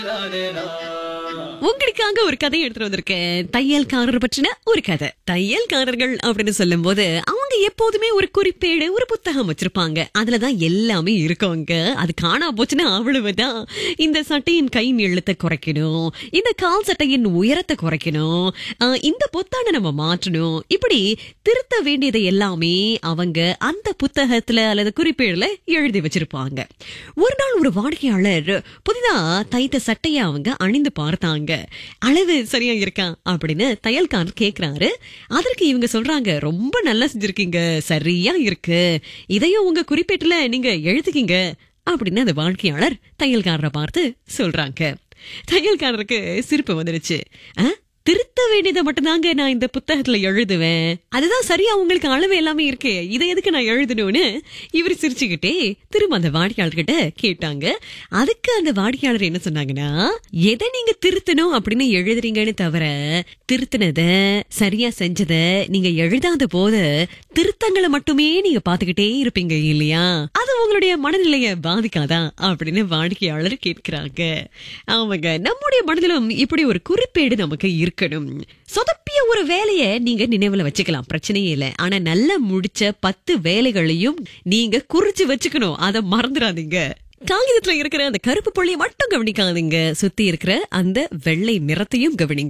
உங்களுக்காக ஒரு கதை எடுத்துட்டு வந்திருக்கேன் தையல்காரர் பற்றின ஒரு கதை தையல்காரர்கள் அப்படின்னு சொல்லும் போது அவங்க எப்போதுமே ஒரு குறிப்பேடு ஒரு புத்தகம் வச்சிருப்பாங்க அதுலதான் எல்லாமே இருக்குங்க அது காணா போச்சுன்னா அவ்வளவுதான் இந்த சட்டையின் கை நீளத்தை குறைக்கணும் இந்த கால் சட்டையின் உயரத்தை குறைக்கணும் ஆஹ், இந்த பொத்தானை நம்ம மாற்றணும் இப்படி திருத்த வேண்டியதை எல்லாமே அவங்க அந்த புத்தகத்துல அல்லது குறிப்பேடுல எழுதி வச்சிருப்பாங்க ஒரு நாள் ஒரு வாடிக்கையாளர் புதிதா தைத்த சட்டையை அவங்க அணிந்து பார்த்தாங்க அளவு சரியா இருக்கா அப்படின்னு தையல்காரர் கேக்குறாரு அதற்கு இவங்க சொல்றாங்க ரொம்ப நல்லா செஞ்சிருக்கீங்க சரியா இருக்கு இதையும் உங்க குறிப்பேட்டுல நீங்க எழுதிக்கிங்க அப்படின்னு அந்த வாழ்க்கையாளர் தையல்காரரை பார்த்து சொல்றாங்க தையல்காரருக்கு சிரிப்பு வந்துருச்சு "ஆ, திருத்த வேண்டியதை மட்டும்தாங்க நான் இந்த புத்தகத்துல எழுதுவேன் அதுதான் சரியா உங்களுக்கு அளவு எல்லாமே இருக்கே இதை எதுக்கு நான் எழுதணும்னு இவர் சிரிச்சுக்கிட்டே திரும்ப அந்த வாடிக்கையாளர்கிட்ட கேட்டாங்க அதுக்கு அந்த வாடிக்கையாளர் என்ன சொன்னாங்கன்னா எதை நீங்க திருத்தணும் அப்படின்னு எழுதுறீங்கன்னு தவிர திருத்தினத சரியா செஞ்சத நீங்க எழுதாத போது திருத்தங்களை மட்டுமே நீங்க பாத்துக்கிட்டே இருப்பீங்க இல்லையா அது உங்களுடைய மனநிலைய பாதிக்காதா அப்படின்னு வாடிக்கையாளர் கேட்கிறாங்க ஆமாங்க நம்முடைய மனதிலும் இப்படி ஒரு குறிப்பேடு நமக்கு இருக்கணும் சொதப்பிய ஒரு வேலையை நீங்க நினைவுல வச்சுக்கலாம் பிரச்சனையே இல்லை ஆனா நல்லா முடிச்ச பத்து வேலைகளையும் நீங்க குறிச்சு வச்சுக்கணும் அதை மறந்துடாதீங்க காகிதத்துல இருக்கிற அந்த கருப்பு புள்ளியை மட்டும் கவனிக்காதீங்க சுத்தி இருக்கிற அந்த வெள்ளை நிறத்தையும் கவனிங்க